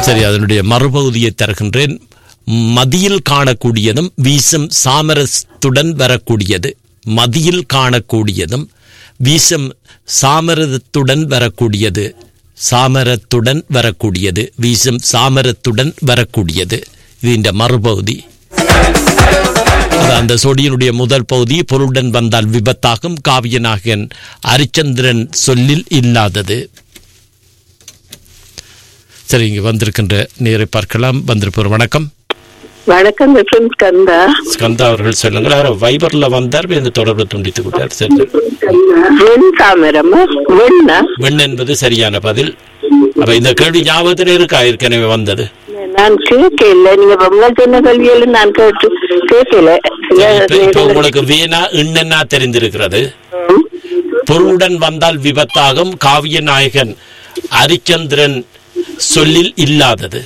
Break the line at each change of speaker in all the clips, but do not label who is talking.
சரி அதனுடைய மறுபகுதியை தருகின்றேன் மதியில் காணக்கூடியதும் வீசும் சாமரத்துடன் வரக்கூடியது மதியில் காணக்கூடியதும் வீசும் சாமரத்துடன் வரக்கூடியது சாமரத்துடன் வரக்கூடியது வீசும் சாமரத்துடன் வரக்கூடியது இது இந்த மறுபகுதி அது அந்த சொடியினுடைய முதல் பகுதி பொருளுடன் வந்தால் விபத்தாகும் காவியநாயகன் அரிச்சந்திரன் சொல்லில் இல்லாதது சரி இங்க வந்திருக்கின்ற நேரை பார்க்கலாம் வந்திருப்பவர் வணக்கம்
வணக்கம் விக்ரம் கந்தா
ஸ்கந்தா அவர்கள் சொல்லுங்கள் அவர் வைபர்ல வந்தார் இந்த தொடர்பு துண்டித்து விட்டார் சரி
வெண் தாமரமா வெண்ணா
வெண் என்பது சரியான பதில் அப்ப இந்த கேள்வி ஞாபகத்தில் இருக்கா ஏற்கனவே வந்தது
நான் கேட்கல நீங்க பொம்மை சொன்ன கல்வியில நான் கேட்டு கேட்கல
இப்ப இப்ப உங்களுக்கு வீணா இன்னென்னா தெரிந்திருக்கிறது பொருளுடன் வந்தால் விபத்தாகும் காவிய நாயகன் அரிச்சந்திரன் சொல்லில் இல்லாதது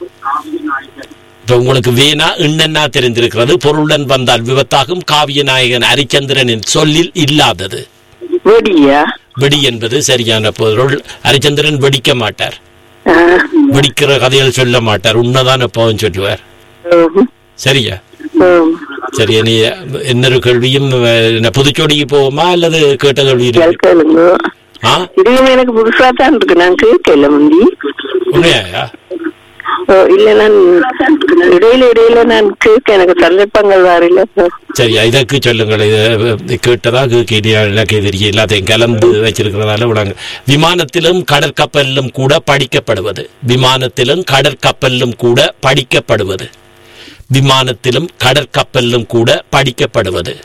இப்ப உங்களுக்கு வீணா இன்னென்னா தெரிந்திருக்கிறது பொருளுடன் வந்தால் விபத்தாகும் காவிய நாயகன் அரிச்சந்திரனின் சொல்லில் இல்லாதது
வெடியா
வெடி என்பது சரியான பொருள் அரிச்சந்திரன் வெடிக்க மாட்டார்
ஆ,
வெடிக்கிற கதைகள் சொல்ல மாட்டார் உண்மைதான் எப்பவும் சொல்லுவார்
ம்,
சரியா
ம்.
சரி நீ இன்னொரு கேள்வியும் அஹ், என்ன புதுச்சோடிக்கு போவோமா அல்லது கேட்ட கேள்வி இருக்கு
கேளுங்க
ஆ
இதுவும் எனக்கு புதுசா தான் இருக்கு நான் கேட்கல முந்தி
உண்மையா
ஓ, இல்ல நான் இடையில இடையில நான் கேட்க எனக்கு சந்தர்ப்பங்கள் வரல
சரி இதற்கு சொல்லுங்கள் இது இது கேட்டதா கேட்கலையா எனக்கு தெரிய எல்லாத்தையும் கலந்து வச்சிருக்கிறதால விடாங்க விமானத்திலும் கடற்கப்பலிலும் கூட படிக்கப்படுவது விமானத்திலும் கடற்கப்பலிலும் கூட படிக்கப்படுவது விமானத்திலும் கடற்கப்பலிலும் கூட படிக்கப்படுவது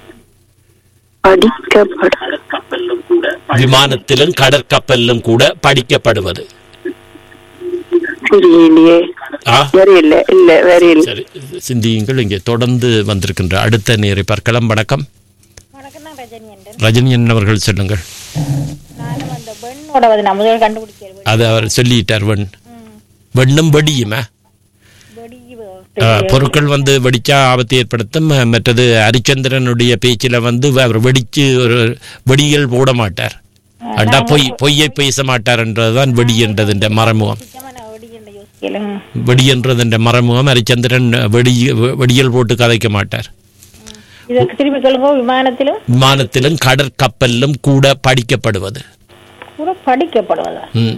படிக்கப்பட
விமானத்திலும் கடற்கப்பலிலும் கூட படிக்கப்படுவது
புரியலையே
ஆ
வேற இல்ல இல்ல வேற இல்ல
சரி சிந்தியுங்கள் இங்கே தொடர்ந்து வந்திருக்கின்ற அடுத்த நேரை பார்க்கலாம் வணக்கம்
வணக்கம் தான் ரஜினி என்றேன்
ரஜினியன் அவர்கள் சொல்லுங்கள்
நானும் அந்த பெண்ணோட வந்து நான் முதல் கண்டுபிடிக்கிறேன்
அது அவர் சொல்லிட்டார் வெண் வெண்ணும் வெடியுமா
வெடி
ஆ, பொருட்கள் வந்து வெடிச்சா ஆபத்தை ஏற்படுத்தும் ம- மற்றது ஹரிச்சந்திரனுடைய பேச்சில் வந்து அவர் வெடிச்சு ஒரு வெடிகள் போட மாட்டார் அண்டா பொய் பொய்யை பேச மாட்டார் என்றதுதான் வெடி என்றதுன்ற மறைமுகம்
நிச்சயமா நான் வெடி என்று யோசிக்கல
வெடி என்றதுன்ற மறைமுகம் ஹரிச்சந்திரன் வெடி வெடியல் போட்டு கதைக்க மாட்டார்
இதற்கு திரும்பி சொல்லுங்க விமானத்திலும்
விமானத்திலும் கடற்கப்பலிலும் கூட படிக்கப்படுவது
கூட படிக்கப்படுவதா
ம்.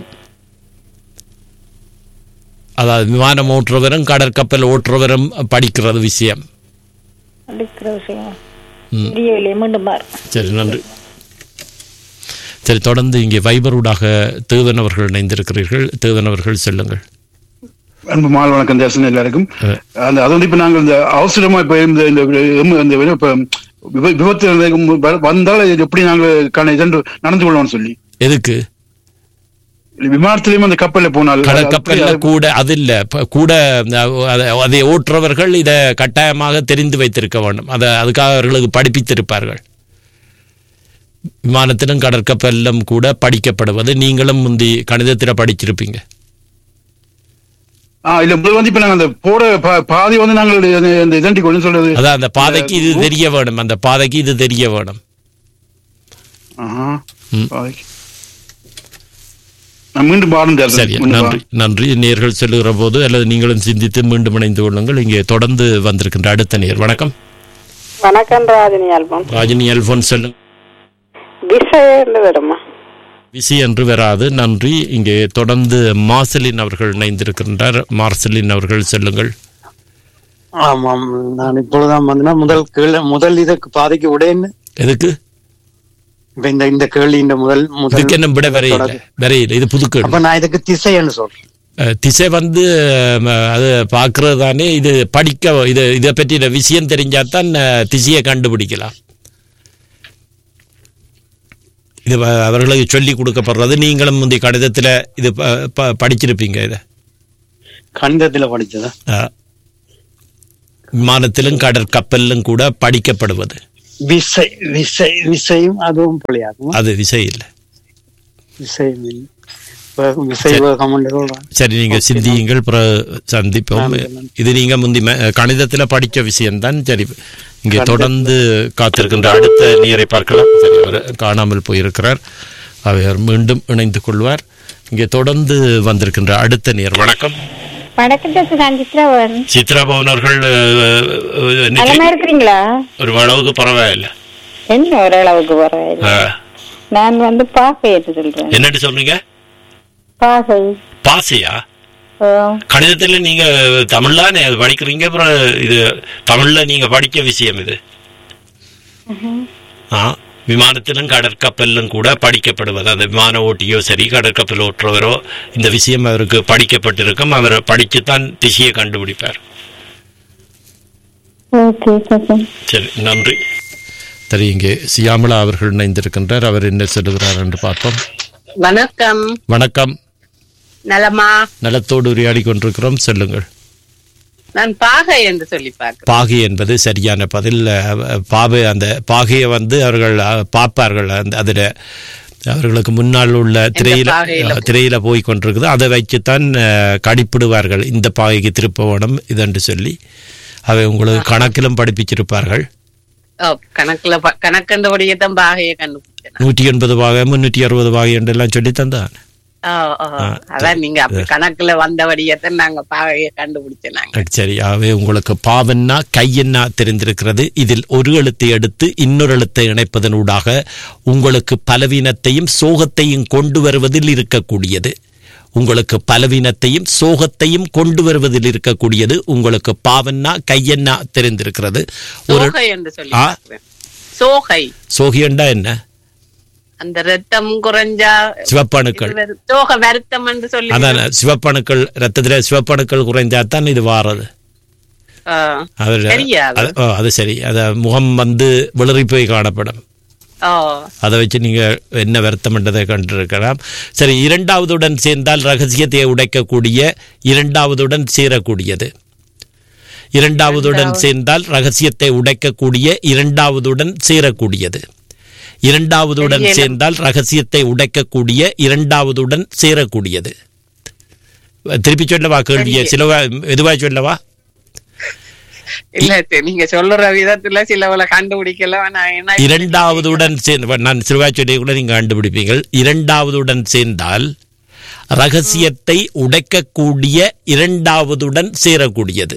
அதாவது விமானம் ஓட்டுறவரும் கடற்கப்பல் ஓட்டுறவரும் படிக்கிறது விஷயம்
படிக்கிற விஷயம்
ம்.
தெரியவில்லை மீண்டும் பார்
சரி நன்றி சரி தொடர்ந்து இங்கே வைபரூடாக தேவன் அவர்கள் இணைந்திருக்கிறீர்கள் தேவன் அவர்கள் சொல்லுங்கள்
அன்பு மால் வணக்கம் தேசன் எல்லாருக்கும்
அஹ்.
அந்த அது வந்து இப்ப நாங்கள் இந்த அவசரமா இப்ப இந்த இந்த எம் இந்த இப்ப விப- விபத்து வந்து வ- வந்தால் இது எப்படி நாங்கள் கண- இதென்று நடந்து கொள்ளணும்னு சொல்லி
எதுக்கு
விமானத்திலயும் அந்த கப்பல்ல போனால் அது-
கடற்கப்பல்ல
அது-
கூட அது இல்ல ப- கூட அஹ், அதை- அதை ஓட்டுறவர்கள் இதை கட்டாயமாக தெரிந்து வைத்திருக்க வேண்டும் அதை அதுக்காக அவர்களுக்கு படிப்பித்திருப்பார்கள் விமானத்திலும் கடற்கப்பலிலும் கூட படிக்கப்படுவது நீங்களும் முந்தி கணிதத்தில் படிச்சிருப்பீங்க
ஆ, இல்ல முதல் வந்து இப்ப நாங்க அந்த போற பா- பாதி வந்து நாங்கள் இந்த- இந்த இதண்டி கொண்டு சொல்றது
அதான் அந்த பாதைக்கு இது தெரிய வேணும் அந்த பாதைக்கு இது தெரிய வேணும்
ஆஹா,
ம்.
பாதைக்கு. நான் மீண்டும் பாடம் தேர்தல்
சரி நன்றி நன்றி நேர்கள் சொல்லுகிற போது அல்லது நீங்களும் சிந்தித்து மீண்டும் இணைந்து கொள்ளுங்கள் இங்கே தொடர்ந்து வந்திருக்கின்ற அடுத்த நேர் வணக்கம்
வணக்கம் ராஜினி ஆல்பம்
ராஜினி அல்போன் சொல்லுங்க
விஷயம் வருமா
விசி என்று வராது நன்றி இங்கே தொடர்ந்து மார்சலின் அவர்கள் இணைந்திருக்கின்றார் மார்சலின் அவர்கள் சொல்லுங்கள்
ஆமாம் நான் இப்பொழுதுதான் வந்தேன்னா முதல் கேள்வி முதல் இதுக்கு பாதைக்கு உடையன்னு
எதுக்கு
இப்ப இந்த இந்த கேள்வி இந்த முதல் முதல்
இதுக்கு என்ன விட வரையில வரையில இது புதுக்கேடு
அப்ப நான் இதுக்கு திசைன்னு சொல்றேன்
அஹ், திசை வந்து ம, அது பார்க்கறது தானே இது படிக்க இது இதை பற்றின விஷயம் தெரிஞ்சாதான் அஹ், திசையை கண்டுபிடிக்கலாம் இது வ- அவர்களுக்கு சொல்லி கொடுக்கப்படுறது நீங்களும் முந்தைய கணிதத்தில் இது ப- ப- படிச்சிருப்பீங்க இதை
கணிதத்துல படிச்சதா
அஹ், விமானத்திலும் கடற்கப்பலிலும் கூட படிக்கப்படுவது
விசை விசை விசையும் அதுவும் பிள்ளையாகும்
அது விசை இல்லை
விசையும் இல்லை. வேகம், விசை வேகம் என்று சொல்றேன்
சரி நீங்க சிந்தியுங்கள் பிறகு சந்திப்போம்
நன்றி, நன்றி.
இது நீங்க முந்தி ம- கணிதத்துல படிச்ச விஷயம்தான் சரி இங்கே தொடர்ந்து காத்திருக்கின்ற அடுத்த நீரை பார்க்கலாம் சரி அவர் காணாமல் போயிருக்கிறார் அவர் மீண்டும் இணைந்து கொள்வார் இங்கே தொடர்ந்து வந்திருக்கின்ற அடுத்த நேர் வணக்கம்
வணக்கத்தை நான் சித்ராவன்
சித்ரா பவன் அவர்கள் அஹ், அஹ்,
நலமா
நிச்சயம்
இருக்கிறீங்களா
ஒரு அளவுக்கு பரவாயில்ல
என்ன ஓரளவுக்கு பரவாயில்ல
அஹ்,
நான் வந்து பாசை ஏற்று சொல்றேன்
என்னட்டு சொல்றீங்க
பாசை
பாசியா
ஓ,
கணிதத்துல நீங்க தமிழ்ல நே- படிக்கிறீங்க அப்புறம் இது தமிழ்ல நீங்க படிக்க விஷயம் இது ஆ விமானத்திலும் கடற்கப்பலிலும் கூட படிக்கப்படுவது அந்த விமான ஓட்டியோ சரி கடற்கப்பல் ஓட்டுறவரோ இந்த விஷயம் அவருக்கு படிக்கப்பட்டிருக்கும் அவர் படிச்சுத்தான் திசையை கண்டுபிடிப்பார்
ஓகே ஓகே
சரி நன்றி சரி இங்கே சியாமலா அவர்கள் இணைந்திருக்கின்றார் அவர் என்ன சொல்லுகிறார் என்று பார்ப்போம்
வணக்கம்
வணக்கம்
நலமா
நலத்தோடு உரையாடி கொண்டிருக்கிறோம் சொல்லுங்கள்
நான் பாகை என்று சொல்லி பார்க்கிறேன்
பாகை என்பது சரியான பதில் அஹ், பாவை அந்த பாகையை வந்து அவர்கள் அஹ், பார்ப்பார்கள் அந்த அதில் அவர்களுக்கு முன்னால் உள்ள திரையில
பாகையில
அஹ், திரையில போய் கொண்டிருக்குது அதை வைத்துத்தான் அஹ், கடிப்பிடுவார்கள் இந்த பாகைக்கு திருப்ப வேணும் இதென்று சொல்லி அவை உங்களுக்கு கணக்கிலும் படிப்பிச்சிருப்பார்கள்
ஓ, கணக்குல ப- கணக்கண்டபடியே தான் பாகையை கண்டுபிடிச்சேன்
நூற்றி எண்பது பாகை முன்னூற்றி அறுபது பாகை என்றெல்லாம் சொல்லி தந்தான்
ஓ, ஓ. அதான் நீங்க அப்படி கணக்குல வந்தபடியே தான் நாங்க பாகையை கண்டுபிடிச்சோம் நாங்க
சரி ஆகவே உங்களுக்கு பாவன்னா கையென்னா தெரிந்திருக்கிறது இதில் ஒரு எழுத்தை எடுத்து இன்னொரு எழுத்தை இணைப்பதனூடாக உங்களுக்கு பலவீனத்தையும் சோகத்தையும் கொண்டு வருவதில் இருக்கக்கூடியது உங்களுக்கு பலவீனத்தையும் சோகத்தையும் கொண்டு வருவதில் இருக்கக்கூடியது உங்களுக்கு பாவன்னா கையென்னா தெரிந்திருக்கிறது ஒரு
சோகை என்று சொல்லி
ஆ?
பார்க்கிறேன் சோகை
சோகியண்டா என்ன
அந்த ரத்தம் குறைஞ்சா
சிவப்பணுக்கள்
இது வரு- சோக வருத்தம் என்று சொல்லி
அதான் சிவப்பணுக்கள் ரத்தத்துல சிவப்பணுக்கள் குறைஞ்சாதான் இது வாரது
ஆ,
அவர்
தெரியாது.
அது- ஓ, அது சரி அத முகம் வந்து விளறி போய் காணப்படும்
ஓ
அதை வச்சு நீங்க என்ன வருத்தம் என்றதை கண்டிருக்கலாம் சரி இரண்டாவதுடன் சேர்ந்தால் ரகசியத்தை உடைக்கக்கூடிய இரண்டாவதுடன் சேரக்கூடியது இரண்டாவதுடன் சேர்ந்தால் ரகசியத்தை உடைக்கக்கூடிய இரண்டாவதுடன் சேரக்கூடியது இரண்டாவதுடன்
தெரியல.
சேர்ந்தால் ரகசியத்தை உடைக்கக்கூடிய இரண்டாவதுடன் சேரக்கூடியது திருப்பி சொல்லவா கேள்வியை சிலவா எதுவா சொல்லவா
இல்ல தெ- நீங்க சொல்ற விதத்துல சிலவளை கண்டுபிடிக்கல நான் என்ன
இரண்டாவதுடன் சேர்ந்து நான் சிறுவாச்சொல்லியை கூட நீங்க கண்டுபிடிப்பீங்கள் இரண்டாவதுடன் சேர்ந்தால் ரகசியத்தை உடைக்கக்கூடிய இரண்டாவதுடன் சேரக்கூடியது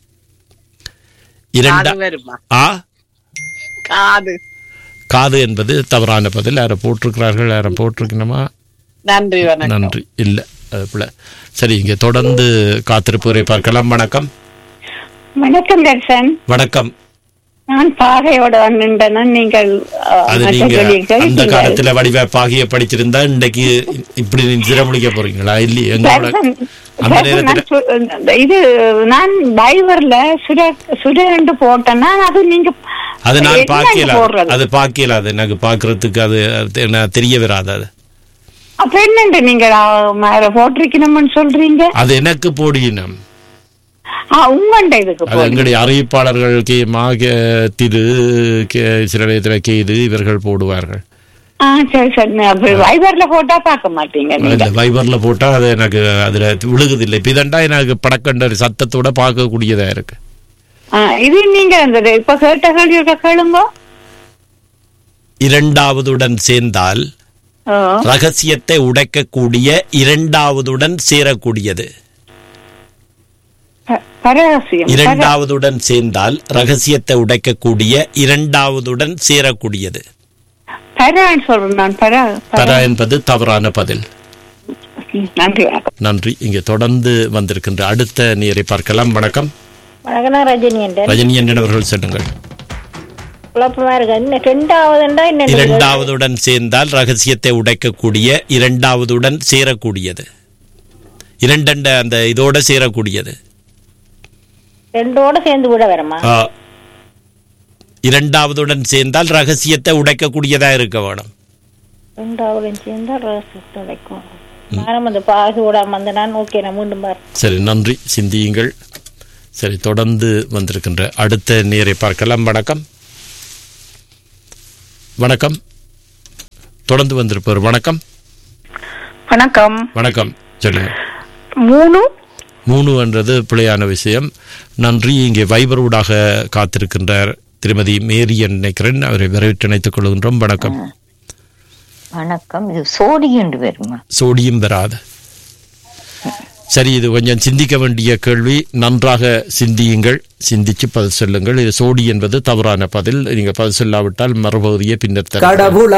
இரண்டா
காது வருமா
ஆ
காது
காது என்பது தவறான பதில் யாரை போட்டிருக்கிறார்கள் யாரை போட்டிருக்கணுமா
நன்றி வணக்கம்
நன்றி இல்ல அது போல சரி இங்க தொடர்ந்து காத்திருப்பவரை பார்க்கலாம் வணக்கம்
வணக்கம் தர்சன்
வணக்கம்
நான் பாகையோட வந்துட்டேன்னா நீங்கள் அஹ்,
அது
மற்ற
நீங்க
சொல்லியிருக்க
அந்த
நீங்கள்
காலத்துல வடிவ பாகிய படிச்சிருந்தா இன்னைக்கு இப்படி நீங்க சிரமளிக்க போறீங்களா இல்லையே எங்களோட
தர்சன்,
அந்த
தர்சன்,
நேரத்துல
நான் சொ- இது நான் பைவர்ல சுட சுடண்டு போட்டேன்னா அது நீங்க
அது நான்
என்ன
பார்க்கல
போடுறது?
அது பார்க்கல அது எனக்கு பார்க்கறதுக்கு அது அது என்ன தெரிய வராது அது
அப்ப என்னண்டு நீங்க அஹ், மேல போட்டிருக்கணும்னு சொல்றீங்க
அது எனக்கு போடியினம்
ஆ, உங்கண்ட இதுக்கு
அது
போடுங்க.
எங்களுடைய அறிவிப்பாளர்கள் கே மா கே திரு கே சில நேரத்தில் கேது இவர்கள் போடுவார்கள்
ஆ சரி சரி அப்ப வைபர்ல போட்டா பார்க்க மாட்டீங்க நீங்க
இந்த வைபர்ல போட்டா அது எனக்கு அதுல விழுகுதில்லை இப்ப இதண்டா எனக்கு படக்கண்ட ஒரு சத்தத்தோட பார்க்கக்கூடியதா இருக்கு
ஆ, இது நீங்க அந்த இப்ப கேட்ட கேள்வி இருக்க கேளுங்க
இரண்டாவதுடன் சேர்ந்தால்
ஓ,
ரகசியத்தை உடைக்கக்கூடிய இரண்டாவதுடன் சேரக்கூடியது
ப- பரவசியம் பர-
இரண்டாவதுடன் சேர்ந்தால் ரகசியத்தை உடைக்கக்கூடிய இரண்டாவதுடன் சேரக்கூடியது
பரான்னு சொல்றேன் நான் பரா
தர என்பது தவறான பதில்
நன்றி வணக்கம்
நன்றி இங்கே தொடர்ந்து வந்திருக்கின்ற அடுத்த நீரை பார்க்கலாம் வணக்கம்
வணக்கம் ரஜினி என்ற
ரஜினி என்பவர்கள் சொல்லுங்கள்
குழப்பமா இருக்கு இன்னும் ரெண்டாவதுண்டா இன்னும்
இரண்டாவதுடன் சேர்ந்தால் ரகசியத்தை உடைக்கக்கூடிய இரண்டாவதுடன் சேரக்கூடியது இரண்டண்ட அந்த இதோட சேரக்கூடியது
ரெண்டோட சேர்ந்து விட வரமா
ஆ. இரண்டாவதுடன் சேர்ந்தால் ரகசியத்தை உடைக்கக்கூடியதா இருக்க வேணும்
ரெண்டாவது சேர்ந்தா ரசம் கிடைக்கும் நானும் அந்த பாகு விடாம அந்த நான் ஓகே நான் மீண்டும் பாரு
சரி நன்றி சிந்தியுங்கள் சரி தொடர்ந்து வந்திருக்கின்ற அடுத்த நேரை பார்க்கலாம் வணக்கம் வணக்கம் தொடர்ந்து வந்திருப்பவர் வணக்கம்
வணக்கம்
வணக்கம் சொல்லுங்க
மூணு
மூணு என்றது பிழையான விஷயம் நன்றி இங்கே வைபர் ஊடாக காத்திருக்கின்றார் திருமதி மேரி என்று நினைக்கிறேன் அவரை வரவேற்று இணைத்துக் கொள்கின்றோம் வணக்கம்
வணக்கம் இது சோடி என்று வருமா
சோடியும் வராது சரி இது கொஞ்சம் சிந்திக்க வேண்டிய கேள்வி நன்றாக சிந்தியுங்கள் சிந்திச்சு பதில் சொல்லுங்கள் இது சோடி என்பது தவறான பதில் நீங்க பதில் சொல்லாவிட்டால் மறுபகுதியை பின்னர் தருகிறேன்.
கடவுள்